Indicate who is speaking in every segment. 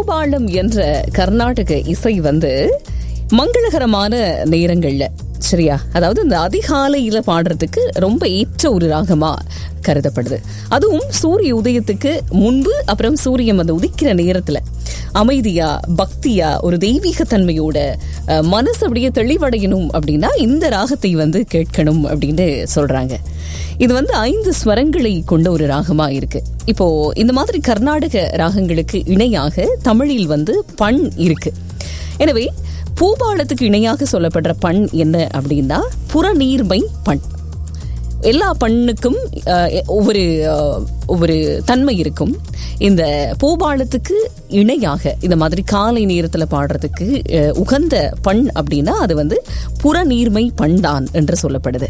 Speaker 1: பூபாலம் என்ற கர்நாடக இசை வந்து மங்களகரமான நேரங்கள்ல சரியா அதாவது இந்த அதிகாலையில பாடுறதுக்கு ரொம்ப ஏற்ற ஒரு ராகமா கருதப்படுது அதுவும் சூரிய உதயத்துக்கு முன்பு அப்புறம் சூரியன் வந்து உதிக்கிற நேரத்துல அமைதியா பக்தியா ஒரு தெய்வீக தன்மையோட அஹ், மனசு அப்படியே தெளிவடையணும் அப்படின்னா இந்த ராகத்தை வந்து கேட்கணும் அப்படின்னு சொல்றாங்க இது வந்து ஐந்து ஸ்வரங்களை கொண்ட ஒரு ராகமா இருக்கு இப்போ இந்த மாதிரி கர்நாடக ராகங்களுக்கு இணையாக தமிழில் வந்து பண் இருக்கு எனவே பூபாலத்துக்கு இணையாக சொல்லப்படுற பண் என்ன அப்படின்னா புறநீர்மை பண் எல்லா பண்ணுக்கும் அஹ், ஒவ்வொரு அஹ், ஒவ்வொரு தன்மை இருக்கும் இந்த பூபாலத்துக்கு இணையாக இந்த மாதிரி காலை நேரத்தில் பாடுறதுக்கு அஹ், உகந்த பண் அப்படின்னா அது வந்து புறநீர்மை பண் தான் என்று சொல்லப்படுது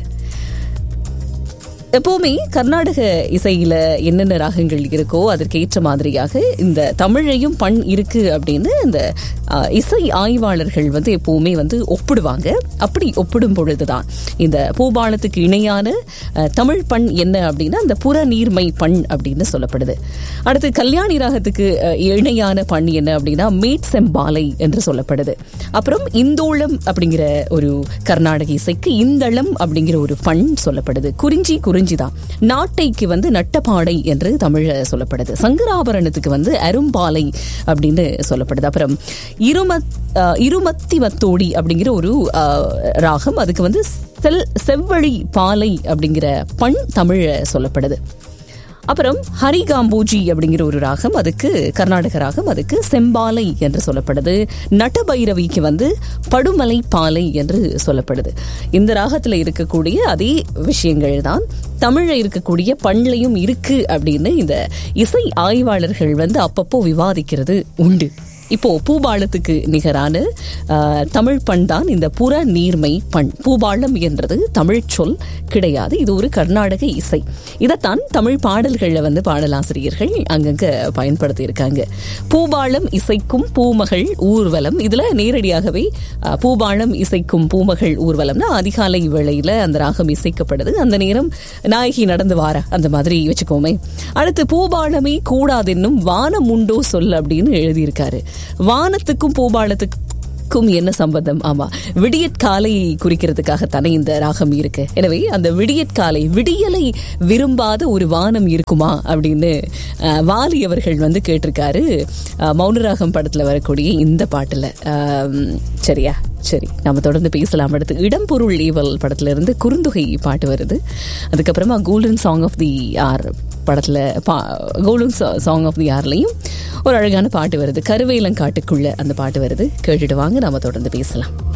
Speaker 1: எப்பவுமே கர்நாடக இசையில என்னென்ன ராகங்கள் இருக்கோ அதற்கேற்ற மாதிரியாக இந்த தமிழையும் பண் இருக்கு அப்படின்னு இந்த அஹ், இசை ஆய்வாளர்கள் வந்து எப்பவுமே வந்து ஒப்பிடுவாங்க அப்படி ஒப்பிடும் பொழுதுதான் இந்த பூபாலத்துக்கு இணையான அஹ், தமிழ் பண் என்ன அப்படின்னா இந்த புறநீர்மை பண் அப்படின்னு சொல்லப்படுது அடுத்து கல்யாணி ராகத்துக்கு அஹ், இணையான பண் என்ன அப்படின்னா மேட் செம்பாலை என்று சொல்லப்படுது அப்புறம் இந்தோளம் அப்படிங்கிற ஒரு கர்நாடக இசைக்கு இந்தளம் அப்படிங்கிற ஒரு பண் சொல்லப்படுது குறிஞ்சி குறிஞ்சிதான் நாட்டைக்கு வந்து நட்டப்பாடை என்று தமிழ சொல்லப்படுது சங்கராபரணத்துக்கு வந்து அரும்பாலை அப்படின்னு சொல்லப்படுது அப்புறம் இருமத் அஹ், இருமத்தி வத்தோடி அப்படிங்கிற ஒரு அஹ், ராகம் அதுக்கு வந்து செல் செவ்வழி பாலை அப்படிங்கிற பண் தமிழ சொல்லப்படுது அப்புறம் ஹரிகாம்பூஜி அப்படிங்கிற ஒரு ராகம் அதுக்கு கர்நாடக ராகம் அதுக்கு செம்பாலை என்று சொல்லப்படுது நட்டபைரவிக்கு வந்து படுமலை பாலை என்று சொல்லப்படுது இந்த ராகத்துல இருக்கக்கூடிய அதே விஷயங்கள் தான் தமிழ்ல இருக்கக்கூடிய பண்லையும் இருக்கு அப்படின்னு இந்த இசை ஆய்வாளர்கள் வந்து அப்பப்போ விவாதிக்கிறது உண்டு இப்போ பூபாலத்துக்கு நிகரான ஆஹ், தமிழ் பண் தான் இந்த புற நீர்மை பண் பூபாலம் என்றது தமிழ் சொல் கிடையாது இது ஒரு கர்நாடக இசை இதைத்தான் தமிழ் பாடல்களில் வந்து பாடலாசிரியர்கள் அங்கங்க பயன்படுத்தி இருக்காங்க பூபாலம் இசைக்கும் பூமகள் ஊர்வலம் இதுல நேரடியாகவே ஆஹ், பூபாலம் இசைக்கும் பூமகள் ஊர்வலம்னா அதிகாலை வேளையில அந்த ராகம் இசைக்கப்படுது அந்த நேரம் நாயகி நடந்து வார அந்த மாதிரி வச்சுக்கோமே அடுத்து பூபாலமே கூடாதென்னும் வானம் உண்டோ சொல் அப்படின்னு எழுதியிருக்காரு வானத்துக்கும் பூபாலத்துக்கும் என்ன சம்பந்தம் ஆமா விடியற்காலை குறிக்கிறதுக்காகத்தானே இந்த ராகம் இருக்கு எனவே அந்த விடியற்காலை விடியலை விரும்பாத ஒரு வானம் இருக்குமா அப்படின்னு அஹ், வாலி அவர்கள் வந்து கேட்டிருக்காரு அஹ், மௌனராகம் படத்துல வரக்கூடிய இந்த பாட்டுல அஹ், சரியா சரி நம்ம தொடர்ந்து பேசலாம் அடுத்து இடம்பொருள் ஈவல் படத்துல இருந்து குறுந்தொகை பாட்டு வருது அதுக்கப்புறமா golden song of the year படத்துல பா கோல்டன் சாங் ஆஃப் தி ஆர்லையும் ஒரு அழகான பாட்டு வருது கருவேலங்காட்டுக்குள்ள அந்த பாட்டு வருது கேட்டுட்டு வாங்க நாம தொடர்ந்து பேசலாம்